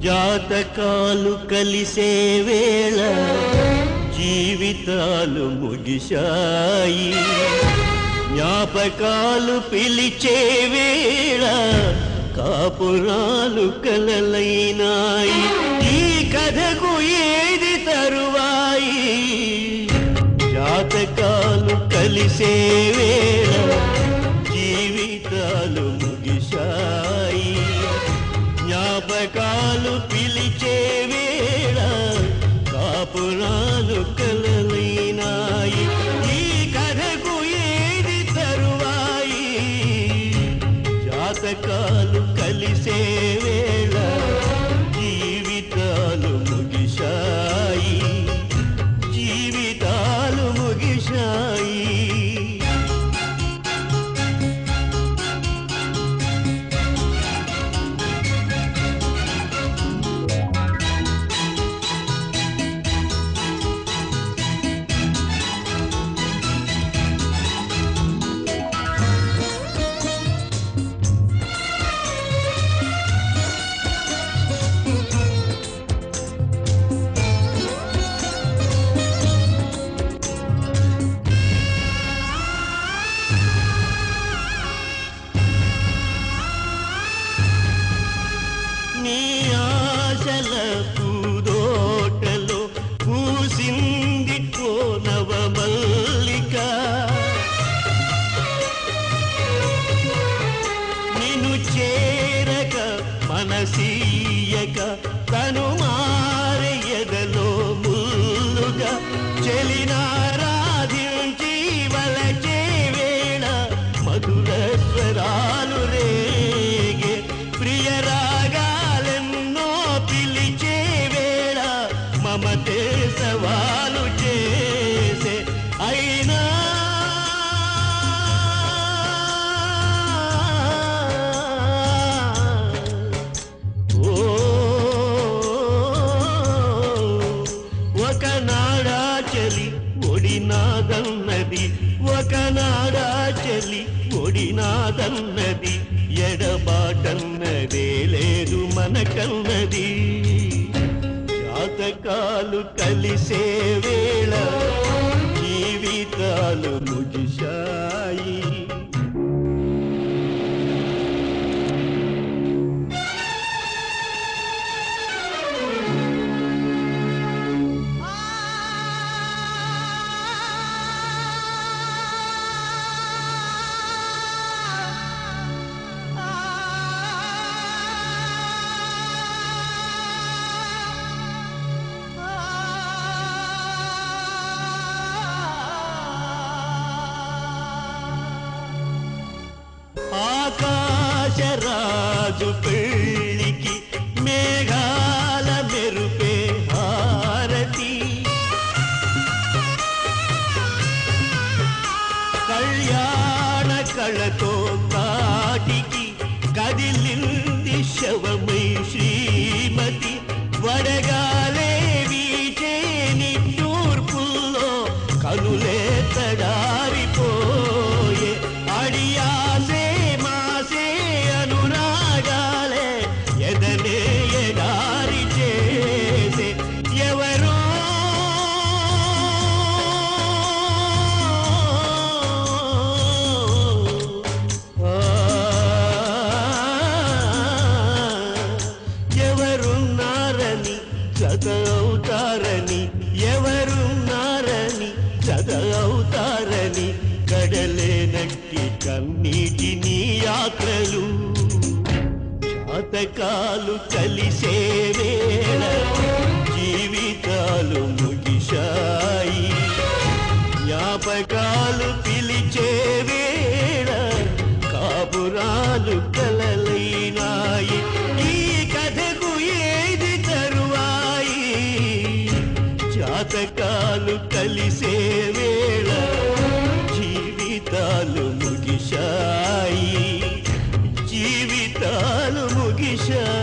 జాతకాలు కలిసే వేళ జీవితాలు ముగిశాయి జ్ఞాపకాలు పిలిచే వేళ కాపురాలు కలలైనాయి ఈ కథకు ఏది తరువాయి జాతకాలు కలిసే వేళ జీవితాలు ముగిశాయి జ్ఞాపకాలు పిలిచే వేళ కాపురాలు కలలైనాయి ఈ కథకు ఏది తరువాయి జాతకాలు కలిసే వేళ జీవితాలు ముగిశాయి జీవితాలు ముగిశాయి నీ ఆశల పూదోటలో పూసింది కోనవ మల్లిక నిన్ను చేరక మనసీయక తను మారయదలో ముల్లుగా చెలినారాధించి వలచే వేళ మధుర స్వరాలు రేగే ప్రియ రాగాలెన్నో పిలిచే వేళ మమతే సవాలు చేసే అయినా ఓ ఒకనాడా చలి ఒడినాదన్నది ఒకనాడా చలి ఒడినాదన్నది ఎడబాటన్నదే లేదు మనకన్నది జాతకాలు కలిసే వేళ జీవితాలు ముగిశాయి ఆకాశరాజు పెళ్ళికి మేఘాల మెరుపే హారతి కళ్యాణ కళతో కాటికి కదిలింది శవమై శ్రీమతి వడగాలే వీచే నిట్టూర్పుల్లో కనులే తడారిపోయే అడియాసే మాసే అనురాగాలే ఎదనే ఎడారి చేసే ఎవరో ఎవరున్నారని జత అవుతారని ఎవరున్నారని జత అవుతారని కడలే నట్టి కన్నీటి నీ యాత్రలు జాతకాలు కలిసే వేళ జీవితాలు ముగిశాయి జ్ఞాపకాలు పిలిచే వేళ కాపురాలు కలలైనాయి ఈ కథకు ఏది తరువాయి జాతకాలు కలిసే వేళ జీవితాలు ముగిశాయి జీవితాలు ముగిశాయి